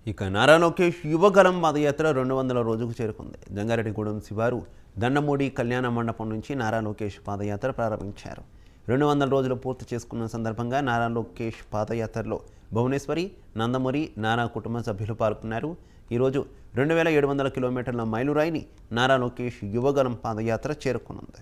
ఇక నారా లోకేష్ యువగలం పాదయాత్ర రెండు వందల రోజుకు చేరుకుంది జంగారెడ్డిగూడెం శివారు దండమూడి కళ్యాణ మండపం నుంచి నారా లోకేష్ పాదయాత్ర ప్రారంభించారు రెండు వందల రోజులు పూర్తి చేసుకున్న సందర్భంగా నారా లోకేష్ పాదయాత్రలో భువనేశ్వరి నందమూరి నారా కుటుంబ సభ్యులు పాల్గొన్నారు ఈరోజు రెండు వేల ఏడు వందల కిలోమీటర్ల మైలురాయిని నారా లోకేష్ యువగలం పాదయాత్ర చేరుకునుంది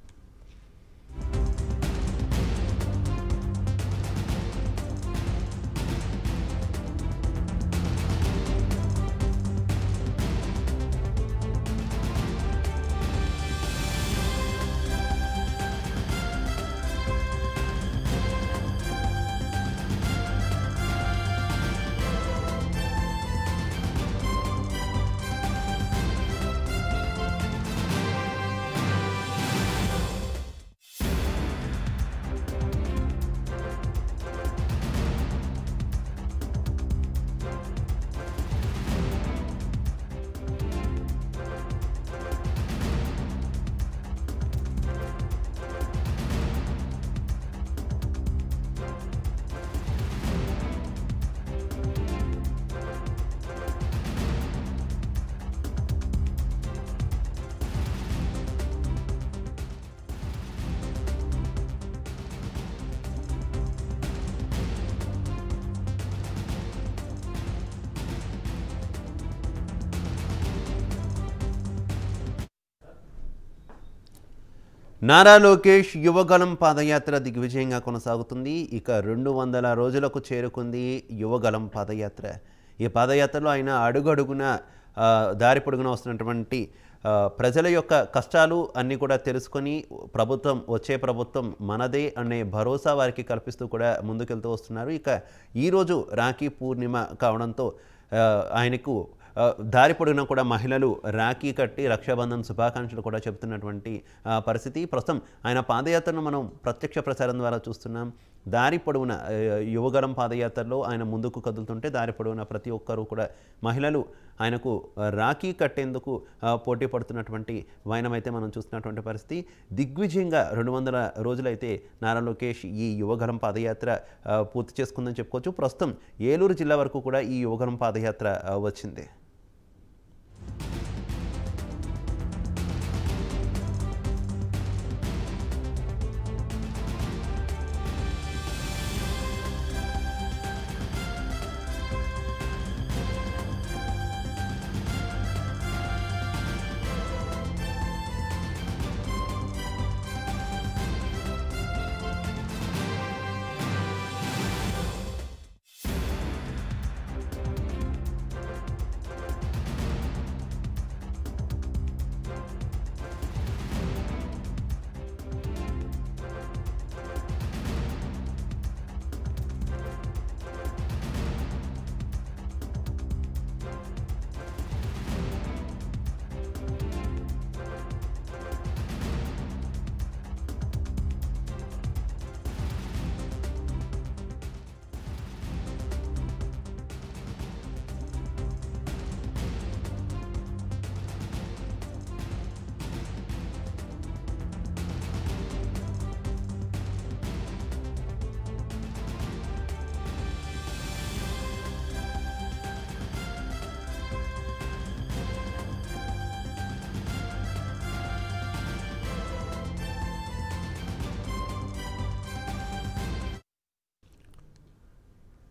నారా లోకేష్ యువగలం పాదయాత్ర దిగ్విజయంగా కొనసాగుతుంది ఇక రెండు వందల రోజులకు చేరుకుంది యువగలం పాదయాత్ర ఈ పాదయాత్రలో ఆయన అడుగడుగున ఆ, దారి పొడుగున వస్తున్నటువంటి ఆ, ప్రజల యొక్క కష్టాలు అన్నీ కూడా తెలుసుకొని ప్రభుత్వం వచ్చే ప్రభుత్వం మనదే అనే భరోసా వారికి కల్పిస్తూ కూడా ముందుకెళ్తూ వస్తున్నారు ఇక ఈరోజు రాఖీ పూర్ణిమ కావడంతో ఆ, ఆయనకు ఆ, దారి పొడిగిన కూడా మహిళలు రాఖీ కట్టి రక్షాబంధన్ శుభాకాంక్షలు కూడా చెబుతున్నటువంటి ఆ, పరిస్థితి ప్రస్తుతం ఆయన పాదయాత్రను మనం ప్రత్యక్ష ప్రసారం ద్వారా చూస్తున్నాం దారి పొడవున ఆ, యువగలం పాదయాత్రలో ఆయన ముందుకు కదులుతుంటే దారి పొడవున ప్రతి ఒక్కరూ కూడా మహిళలు ఆయనకు రాఖీ కట్టేందుకు ఆ, పోటీ పడుతున్నటువంటి వైనమైతే మనం చూస్తున్నటువంటి పరిస్థితి దిగ్విజయంగా రెండు వందల రోజులైతే నారా లోకేష్ ఈ యువగలం పాదయాత్ర ఆ, పూర్తి చేసుకుందని చెప్పుకోవచ్చు ప్రస్తుతం ఏలూరు జిల్లా వరకు కూడా ఈ యువగలం పాదయాత్ర ఆ, వచ్చింది